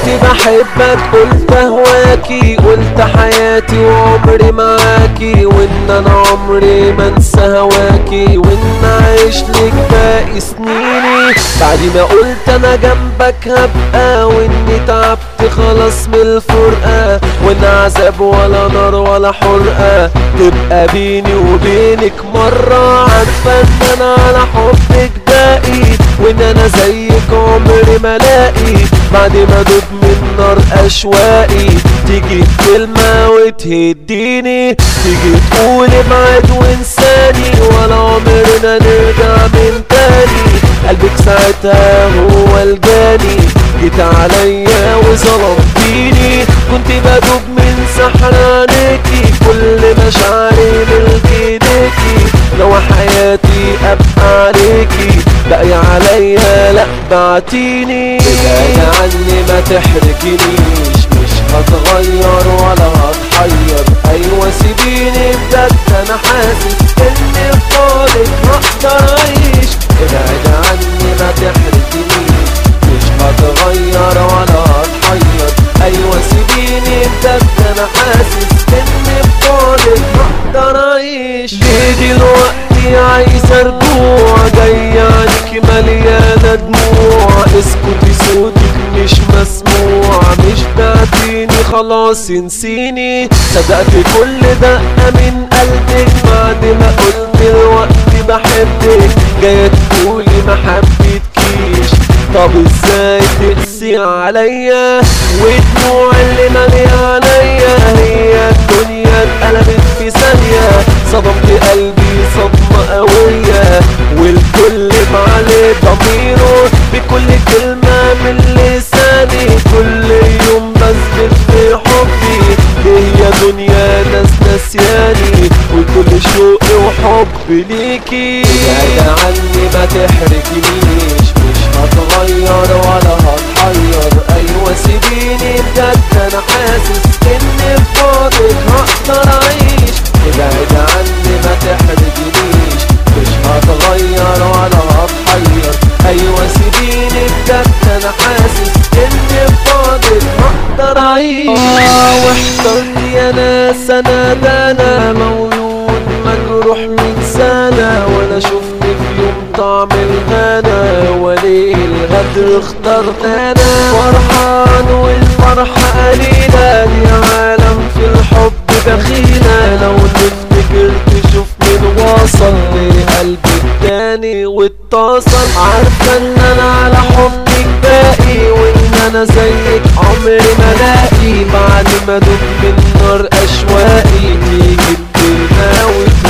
كنت بحبك قلت هواكي قلت حياتي وعمري معاكي وان انا عمري ما انسى هواكي وان عايش لك باقي سنيني بعد ما قلت انا جنبك هبقى واني تعبت خلاص من الفرقة وان عذاب ولا نار ولا حرقة تبقى بيني وبينك مرة عارفة ان انا على حبك باقي وان انا زيك عمري ما الاقي بعد ما دوب من نار اشواقي تيجي كلمة وتهديني تيجي تقول ابعد وانساني ولا عمرنا نرجع من تاني قلبك ساعتها هو الجاني جيت عليا وظلمتيني كنت بدوب من سحر عينيكي كل مشاعري ملك ايديكي لو حياتي ابقى عليكي باقي عليا لا بعتيني ابعد عني ما تحرجنيش مش هتغير ولا هتحير ايوه سيبيني بجد انا حاسس اني فاضل هقدر اعيش ابعد عني ما تحرجنيش مش هتغير ولا هتحير ايوه سيبيني بجد انا حاسس اني فاضل هقدر اعيش ليه دلوقتي عايز ارجوع جاي عليك مليانة دموع اسكتي صوتك مش مسموع مش بعتيني خلاص انسيني صدقت كل دقة من قلبك بعد ما قلت الوقت بحبك جاية تقولي ما حبيتكيش طب ازاي تقسي عليا ودموع اللي مالية عليا هي الدنيا اتقلبت في ثانية صدمت قلبي صدمة قوية والكل بعلي ضميره بكل كلمة من لساني كل يوم بثبت في حبي هي دنيا ناس نسياني وكل شوقي وحب ليكي ابعد عني ما تحرجنيش مش هتغير ولا هتحير ايوه سيبيني بجد انا حاسس اني فاضل هقدر اعيش ابعد عني ما تحرجنيش مش هتغير ولا هتحير ايوه سيبيني بجد انا حاسس اني فاضل هقدر اعيش اه واحضرني يا ناس انا ده انا مولود مجروح من سنة وانا شفت في يوم طعم الهنا وليه الغدر اخترت انا فرحان والفرحة قليلة دي عالم في الحب بخيلة لو تفتكر تشوف من وصل لقلبي التاني واتصل عارفة ان انا على حبك باقي وان انا زيك عمري ما لاقي بعد ما دوب من نار اشواقي تيجي بكلمة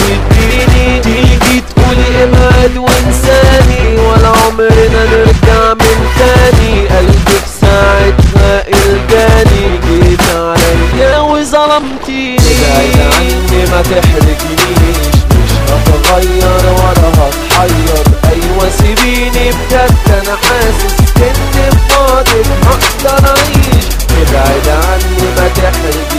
وتوديني تيجي تقولي ابعد وانساني ولا عمرنا نرجع من تاني قلبك ساعتها الجاني جيت عليا وظلمتيني ابعد عني ما تحرجنيش مش هتغير ولا هتحير ايوه سيبيني بجد انا حاسس اني فاضل هقدر اعيش ابعد عني ما تحرجنيش